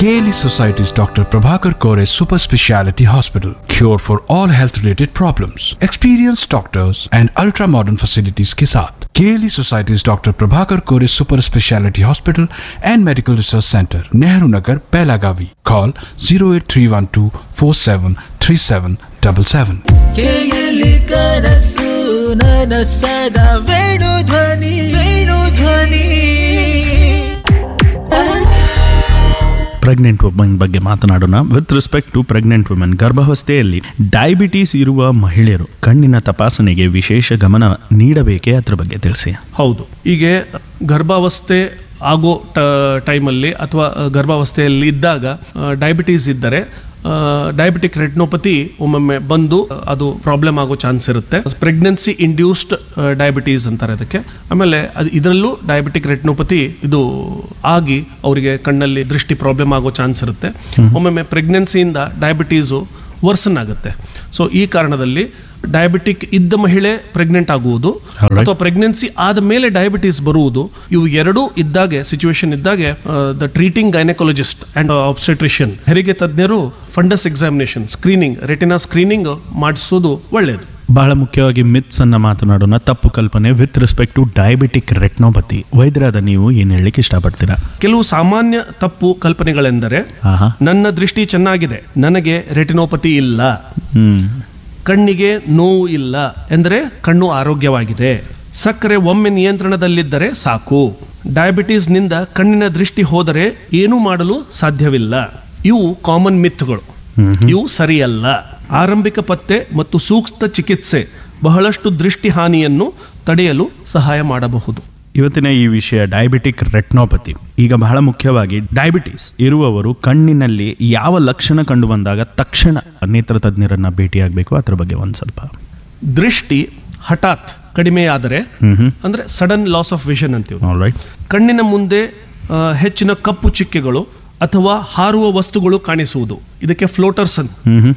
KLE Society's Dr. Prabhakar Kore Super Speciality Hospital. Cure for all health related problems. Experienced doctors and ultra modern facilities के साथ KLE Society's Dr. Prabhakar Kore Super Speciality Hospital and Medical Research Center, Nehru Nagar, Pelagavi. Call 08312 473777. ಕೇಯಲಿ ಕನಸು ನನಸದ ವೇಣು ಧ್ವನಿ ವೇಣು ಧ್ವನಿ pregnant woman ಬಗ್ಗೆ ಮಾತನಾಡೋಣ with respect to pregnant women ಗರ್ಭಾವಸ್ಥೆಯಲ್ಲಿ diabetes ಇರುವ ಮಹಿಳೆಯರು ಕಣ್ಣಿನ ತಪಾಸಣೆಗೆ ವಿಶೇಷ ಗಮನ ನೀಡಬೇಕೇ ಅದ್ರ ಬಗ್ಗೆ ತಿಳಿಸಿ ಹೌದು ಹೀಗೆ ಗರ್ಭಾವಸ್ಥೆ ಆಗೋ ಟ ಟೈಮಲ್ಲಿ ಅಥವಾ ಗರ್ಭಾವಸ್ಥೆಯಲ್ಲಿ ಇದ್ದಾಗ ಡಯಾಬಿಟೀಸ್ ಇದ್ದರೆ ಡಯಾಬಿಟಿಕ್ ರೆಟ್ನೋಪತಿ ಒಮ್ಮೊಮ್ಮೆ ಬಂದು ಅದು ಪ್ರಾಬ್ಲಮ್ ಆಗೋ ಚಾನ್ಸ್ ಇರುತ್ತೆ ಪ್ರೆಗ್ನೆನ್ಸಿ ಇಂಡ್ಯೂಸ್ಡ್ ಡಯಾಬಿಟೀಸ್ ಅಂತಾರೆ ಅದಕ್ಕೆ ಆಮೇಲೆ ಅದು ಇದರಲ್ಲೂ ಡಯಾಬಿಟಿಕ್ ರೆಟ್ನೋಪತಿ ಇದು ಆಗಿ ಅವರಿಗೆ ಕಣ್ಣಲ್ಲಿ ದೃಷ್ಟಿ ಪ್ರಾಬ್ಲಮ್ ಆಗೋ ಚಾನ್ಸ್ ಇರುತ್ತೆ ಒಮ್ಮೊಮ್ಮೆ ಪ್ರೆಗ್ನೆನ್ಸಿಯಿಂದ ಡಯಾಬಿಟೀಸು ವರ್ಸನ್ ಆಗುತ್ತೆ ಸೊ ಈ ಕಾರಣದಲ್ಲಿ ಡಯಾಬಿಟಿಕ್ ಇದ್ದ ಮಹಿಳೆ ಪ್ರೆಗ್ನೆಂಟ್ ಆಗುವುದು Alright. ಅಥವಾ ಪ್ರೆಗ್ನೆನ್ಸಿ ಆದ ಮೇಲೆ ಡಯಾಬಿಟೀಸ್ ಬರುವುದು ಇವು ಎರಡೂ ಇದ್ದಾಗೆ ಸಿಚುವೇಶನ್ ಇದ್ದಾಗೆ the treating gynaecologist and obstetrician ಹೆರಿಗೆ ತಜ್ಞರು fundus examination screening retina screening ಮಾಡಿಸೋದು ಒಳ್ಳೆಯದು ಬಹಳ ಮುಖ್ಯವಾಗಿ ಮಿತ್ಸ್ ಅನ್ನ ಮಾತನಾಡೋಣ ತಪ್ಪು ಕಲ್ಪನೆ with respect to diabetic retinopathy ವೈದ್ಯರಾದ ನೀವು ಏನು ಹೇಳಲಿಕ್ಕೆ ಇಷ್ಟಪಡ್ತೀರಾ ಕೆಲವು ಸಾಮಾನ್ಯ ತಪ್ಪು ಕಲ್ಪನೆಗಳೆಂದರೆ ಆಹಾ ನನ್ನ ದೃಷ್ಟಿ ಚೆನ್ನಾಗಿದೆ ನನಗೆ ರೆಟಿನೋಪತಿ ಇಲ್ಲ ಹ್ಮ್ ಕಣ್ಣಿಗೆ ನೋವು ಇಲ್ಲ ಎಂದರೆ ಕಣ್ಣು ಆರೋಗ್ಯವಾಗಿದೆ ಸಕ್ಕರೆ ಒಮ್ಮೆ ನಿಯಂತ್ರಣದಲ್ಲಿದ್ದರೆ ಸಾಕು ಡಯಾಬಿಟೀಸ್ನಿಂದ ಕಣ್ಣಿನ ದೃಷ್ಟಿ ಹೋದರೆ ಏನೂ ಮಾಡಲು ಸಾಧ್ಯವಿಲ್ಲ ಇವು ಕಾಮನ್ ಮಿತ್ಗಳು ಇವು ಸರಿಯಲ್ಲ ಆರಂಭಿಕ ಪತ್ತೆ ಮತ್ತು ಸೂಕ್ತ ಚಿಕಿತ್ಸೆ ಬಹಳಷ್ಟು ದೃಷ್ಟಿ ಹಾನಿಯನ್ನು ತಡೆಯಲು ಸಹಾಯ ಮಾಡಬಹುದು ಇವತ್ತಿನ ಈ ವಿಷಯ ಡಯಾಬಿಟಿಕ್ ರೆಟ್ನೋಪತಿ ಈಗ ಬಹಳ ಮುಖ್ಯವಾಗಿ ಡಯಾಬಿಟಿಸ್ ಇರುವವರು ಕಣ್ಣಿನಲ್ಲಿ ಯಾವ ಲಕ್ಷಣ ಕಂಡು ಬಂದಾಗ ತಕ್ಷಣ ನೇತ್ರ ತಜ್ಞರನ್ನ ಭೇಟಿಯಾಗಬೇಕು ಅದ್ರ ಬಗ್ಗೆ ಒಂದು ಸ್ವಲ್ಪ ದೃಷ್ಟಿ ಹಠಾತ್ ಕಡಿಮೆಯಾದರೆ ಅಂದ್ರೆ ಸಡನ್ ಲಾಸ್ ಆಫ್ ವಿಷನ್ ಅಂತೀವಿ ಆಲ್ ರೈಟ್ ಕಣ್ಣಿನ ಮುಂದೆ ಆ, ಹೆಚ್ಚಿನ ಕಪ್ಪು ಚಿಕ್ಕೆಗಳು ಅಥವಾ ಹಾರುವ ವಸ್ತುಗಳು ಕಾಣಿಸುವುದು ಇದಕ್ಕೆ ಫ್ಲೋಟರ್ಸ್ ಅಂತ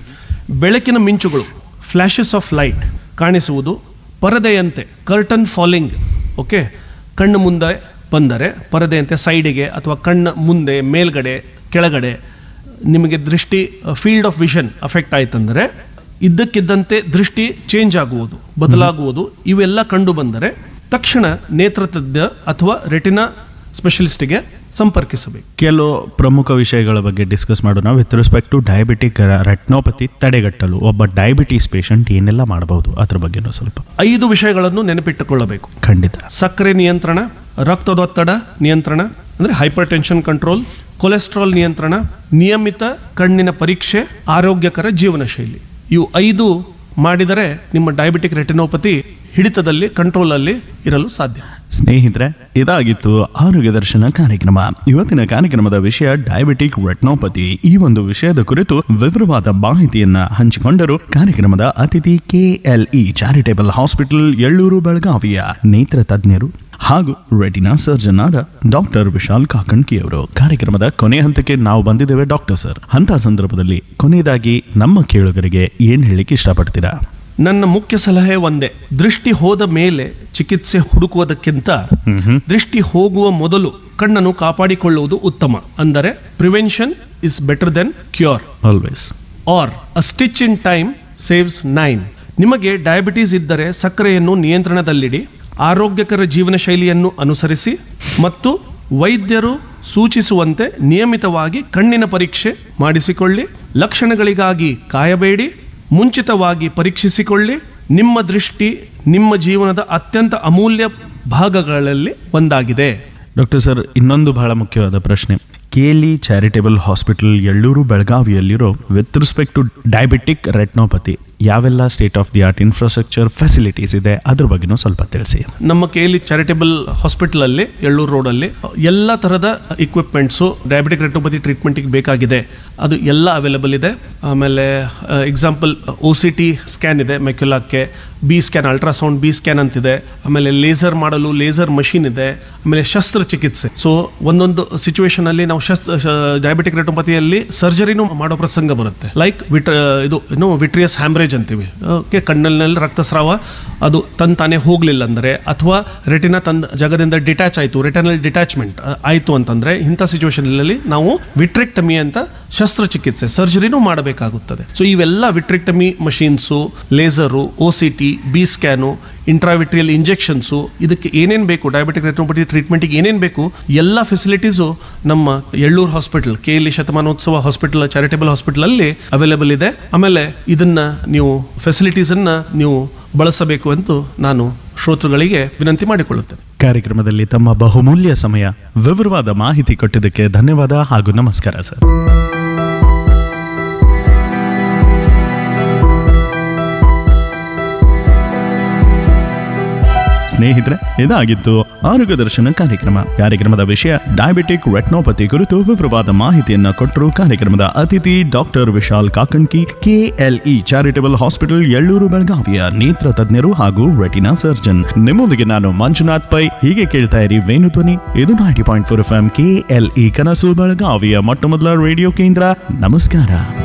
ಬೆಳಕಿನ ಮಿಂಚುಗಳು ಫ್ಲ್ಯಾಶಸ್ ಆಫ್ ಲೈಟ್ ಕಾಣಿಸುವುದು ಪರದೆಯಂತೆ ಕರ್ಟನ್ ಫಾಲಿಂಗ್ ಓಕೆ ಕಣ್ಣು ಮುಂದೆ ಬಂದರೆ ಪರದೆಯಂತೆ ಸೈಡಿಗೆ ಅಥವಾ ಕಣ್ಣ ಮುಂದೆ ಮೇಲ್ಗಡೆ ಕೆಳಗಡೆ ನಿಮಗೆ ದೃಷ್ಟಿ ಫೀಲ್ಡ್ ಆಫ್ ವಿಷನ್ ಅಫೆಕ್ಟ್ ಆಯ್ತಂದರೆ ಇದ್ದಕ್ಕಿದ್ದಂತೆ ದೃಷ್ಟಿ ಚೇಂಜ್ ಆಗುವುದು ಬದಲಾಗುವುದು ಇವೆಲ್ಲ ಕಂಡು ಬಂದರೆ ತಕ್ಷಣ ನೇತ್ರತಜ್ಞ ಅಥವಾ ರೆಟಿನಾ ಸ್ಪೆಷಲಿಸ್ಟ್ಗೆ ಸಂಪರ್ಕಿಸಬೇಕು ಕೆಲವು ಪ್ರಮುಖ ವಿಷಯಗಳ ಬಗ್ಗೆ ಡಿಸ್ಕಸ್ ಮಾಡೋಣ with respect to diabetic retinopathy ತಡೆಗಟ್ಟಲು ಒಬ್ಬ ಡಯಾಬಿಟೀಸ್ ಪೇಷಂಟ್ ಏನೆಲ್ಲ ಮಾಡಬಹುದು ಅದ್ರ ಬಗ್ಗೆನೂ ಸ್ವಲ್ಪ ಐದು ವಿಷಯಗಳನ್ನು ನೆನಪಿಟ್ಟುಕೊಳ್ಳಬೇಕು ಖಂಡಿತ ಸಕ್ಕರೆ ನಿಯಂತ್ರಣ ರಕ್ತದೊತ್ತಡ ನಿಯಂತ್ರಣ ಅಂದರೆ ಹೈಪರ್ ಟೆನ್ಷನ್ ಕಂಟ್ರೋಲ್ ಕೊಲೆಸ್ಟ್ರಾಲ್ ನಿಯಂತ್ರಣ ನಿಯಮಿತ ಕಣ್ಣಿನ ಪರೀಕ್ಷೆ ಆರೋಗ್ಯಕರ ಜೀವನ ಶೈಲಿ ಇವು ಐದು ಮಾಡಿದರೆ ನಿಮ್ಮ ಡಯಾಬಿಟಿಕ್ ರೆಟಿನೋಪತಿ ಹಿಡಿತದಲ್ಲಿ ಕಂಟ್ರೋಲಲ್ಲಿ ಇರಲು ಸಾಧ್ಯ ಸ್ನೇಹಿತರೆ ಇದಾಗಿತ್ತು ಆರೋಗ್ಯ ದರ್ಶನ ಕಾರ್ಯಕ್ರಮ ಇವತ್ತಿನ ಕಾರ್ಯಕ್ರಮದ ವಿಷಯ ಡಯಾಬಿಟಿಕ್ ರೆಟ್ನೋಪತಿ ಈ ಒಂದು ವಿಷಯದ ಕುರಿತು ವಿವರವಾದ ಮಾಹಿತಿಯನ್ನ ಹಂಚಿಕೊಂಡರು ಕಾರ್ಯಕ್ರಮದ ಅತಿಥಿ ಕೆಎಲ್ಇ ಚಾರಿಟೇಬಲ್ ಹಾಸ್ಪಿಟಲ್ ಎಳ್ಳೂರು ಬೆಳಗಾವಿಯ ನೇತ್ರ ತಜ್ಞರು ಹಾಗೂ ರೆಟಿನಾ ಸರ್ಜನ್ ಆದ ಡಾಕ್ಟರ್ ವಿಶಾಲ್ ಕಾಕಣ್ಕಿ ಅವರು ಕಾರ್ಯಕ್ರಮದ ಕೊನೆ ಹಂತಕ್ಕೆ ನಾವು ಬಂದಿದ್ದೇವೆ ಡಾಕ್ಟರ್ ಸರ್ ಅಂತ ಸಂದರ್ಭದಲ್ಲಿ ಕೊನೆಯದಾಗಿ ನಮ್ಮ ಕೇಳುಗರಿಗೆ ಏನ್ ಹೇಳಲಿಕ್ಕೆ ಇಷ್ಟಪಡ್ತೀರಾ ನನ್ನ ಮುಖ್ಯ ಸಲಹೆ ಒಂದೇ ದೃಷ್ಟಿ ಹೋದ ಮೇಲೆ ಚಿಕಿತ್ಸೆ ಹುಡುಕುವುದಕ್ಕಿಂತ ದೃಷ್ಟಿ ಹೋಗುವ ಮೊದಲು ಕಣ್ಣನ್ನು ಕಾಪಾಡಿಕೊಳ್ಳುವುದು ಉತ್ತಮ ಅಂದರೆ prevention is better than cure always are a stitch in time saves nine ನಿಮಗೆ ಡಯಾಬಿಟೀಸ್ ಇದ್ದರೆ ಸಕ್ಕರೆಯನ್ನು ನಿಯಂತ್ರಣದಲ್ಲಿಡಿ ಆರೋಗ್ಯಕರ ಜೀವನ ಶೈಲಿಯನ್ನು ಅನುಸರಿಸಿ ಮತ್ತು ವೈದ್ಯರು ಸೂಚಿಸುವಂತೆ ನಿಯಮಿತವಾಗಿ ಕಣ್ಣಿನ ಪರೀಕ್ಷೆ ಮಾಡಿಸಿಕೊಳ್ಳಿ ಲಕ್ಷಣಗಳಿಗಾಗಿ ಕಾಯಬೇಡಿ ಮುಂಚಿತವಾಗಿ ಪರೀಕ್ಷಿಸಿಕೊಳ್ಳಿ ನಿಮ್ಮ ದೃಷ್ಟಿ ನಿಮ್ಮ ಜೀವನದ ಅತ್ಯಂತ ಅಮೂಲ್ಯ ಭಾಗಗಳಲ್ಲಿ ಒಂದಾಗಿದೆ ಡಾಕ್ಟರ್ ಸರ್ ಇನ್ನೊಂದು ಬಹಳ ಮುಖ್ಯವಾದ ಪ್ರಶ್ನೆ ಕೇಲಿ ಚಾರಿಟೇಬಲ್ ಹಾಸ್ಪಿಟಲ್ ಎಳ್ಳೂರು ಬೆಳಗಾವಿಯಲ್ಲಿರೋ with respect to diabetic retinopathy ಯಾವೆಲ್ಲ state of the art infrastructure facilities ಇದೆ ಅದ್ರ ಬಗ್ಗೆನೂ ಸ್ವಲ್ಪ ತಿಳಿಸಿ ನಮ್ಮ ಕೇಲಿ ಚಾರಿಟೇಬಲ್ ಹಾಸ್ಪಿಟಲ್ ಅಲ್ಲಿ ಎಳ್ಳೂರು ರೋಡ್ ಅಲ್ಲಿ ಎಲ್ಲ ತರದ ಇಕ್ವಿಪ್ಮೆಂಟ್ಸು ಡಯಾಬಿಟಿಕ್ ರೆಟೋಪತಿ ಟ್ರೀಟ್ಮೆಂಟ್ಗೆ ಬೇಕಾಗಿದೆ ಅದು ಎಲ್ಲ ಅವೈಲೇಬಲ್ ಇದೆ ಆಮೇಲೆ example O C T scan ಇದೆ ಮೆಕ್ಯುಲಾಕ್ಕೆ B scan ultrasound B scan ಅಂತಿದೆ ಆಮೇಲೆ ಲೇಸರ್ ಮಾಡಲು ಲೇಸರ್ ಮಷಿನ್ ಇದೆ ಆಮೇಲೆ ಶಸ್ತ್ರಚಿಕಿತ್ಸೆ ಸೊ ಒಂದೊಂದು ಸಿಚುವೇಶನ್ ಅಲ್ಲಿ ನಾವು ಶಸ್ತ್ರ ಡಯಾಬಿಟಿಕ್ ರೆಟೋಪತಿಯಲ್ಲಿ ಸರ್ಜರಿನೂ ಮಾಡೋ ಪ್ರಸಂಗ ಬರುತ್ತೆ ಲೈಕ್ ವಿಟ್ ಇದು ಏನು ವಿಟ್ರಿಯಸ್ ಹ್ಯಾಮ್ರೇಜ್ ಹೆಮರೇಜ್ ಅಂತೀವಿ ಓಕೆ ಕಣ್ಣಲ್ಲಿ ರಕ್ತಸ್ರಾವ ಅದು ತನ್ ತಾನೇ ಹೋಗಲಿಲ್ಲ ಅಂದರೆ ಅಥವಾ ರೆಟಿನ ತಂದ ಜಾಗದಿಂದ ಡಿಟ್ಯಾಚ್ ಆಯಿತು ರೆಟಿನಲ್ ಡಿಟ್ಯಾಚ್ಮೆಂಟ್ ಆಯಿತು ಅಂತಂದರೆ ಇಂಥ ಸಿಚುವೇಶನಲ್ಲಿ ನಾವು ವಿಟ್ರೆಕ್ಟಮಿ ಅಂತ ಶಸ್ತ್ರಚಿಕಿತ್ಸೆ ಸರ್ಜರಿನೂ ಮಾಡಬೇಕಾಗುತ್ತದೆ ಸೊ ಇವೆಲ್ಲ vitrectomy machines laser O C T B scan intravitreal injections ಇದಕ್ಕೆ ಏನೇನು ಬೇಕು ಡಯಾಬಿಟಿಕ್ ರೆಟಿನೋಪತಿ ಟ್ರೀಟ್ಮೆಂಟಿಗೆ ಏನೇನು ಬೇಕು ಎಲ್ಲ ಫೆಸಿಲಿಟೀಸು ನಮ್ಮ Yellur hospital K L E ಶತಮಾನೋತ್ಸವ ಹಾಸ್ಪಿಟಲ್ ಚಾರಿಟೇಬಲ್ ಹಾಸ್ಪಿಟಲ್ ಅಲ್ಲಿ ಅವೈಲೇಬಲ್ ಇದೆ ಆಮೇಲೆ ಇದನ್ನ ನೀವು ಫೆಸಿಲಿಟೀಸನ್ನ ನೀವು ಬಳಸಬೇಕು ಅಂತ ನಾನು ಶ್ರೋತೃಗಳಿಗೆ ವಿನಂತಿ ಮಾಡಿಕೊಳ್ಳುತ್ತೇನೆ ಕಾರ್ಯಕ್ರಮದಲ್ಲಿ ತಮ್ಮ ಬಹುಮೂಲ್ಯ ಸಮಯ ವಿವರವಾದ ಮಾಹಿತಿ ಕೊಟ್ಟಿದ್ದಕ್ಕೆ ಧನ್ಯವಾದ ಹಾಗೂ ನಮಸ್ಕಾರ ಸರ್ ಸ್ನೇಹಿತರೆ ಇದಾಗಿತ್ತು ಆರೋಗ್ಯ ದರ್ಶನ ಕಾರ್ಯಕ್ರಮ ಕಾರ್ಯಕ್ರಮದ ವಿಷಯ ಡಯಾಬಿಟಿಕ್ ರೆಟ್ನೋಪತಿ ಕುರಿತು ವಿವರವಾದ ಮಾಹಿತಿಯನ್ನ ಕೊಟ್ಟರು ಕಾರ್ಯಕ್ರಮದ ಅತಿಥಿ doctor Vishal Kakanki KLE charitable hospital Yellur ಬೆಳಗಾವಿಯ ನೇತ್ರ ತಜ್ಞರು ಹಾಗೂ ರೆಟಿನಾ ಸರ್ಜನ್ ನಿಮ್ಮೊಂದಿಗೆ ನಾನು ಮಂಜುನಾಥ್ ಪೈ ಹೀಗೆ ಕೇಳ್ತಾ ಇರಿ ವೇಣುಧ್ವನಿ ಇದು ninety point four F M KLE ಕನಸು ಬೆಳಗಾವಿಯ ಮೊಟ್ಟ ಮೊದಲ ರೇಡಿಯೋ ಕೇಂದ್ರ ನಮಸ್ಕಾರ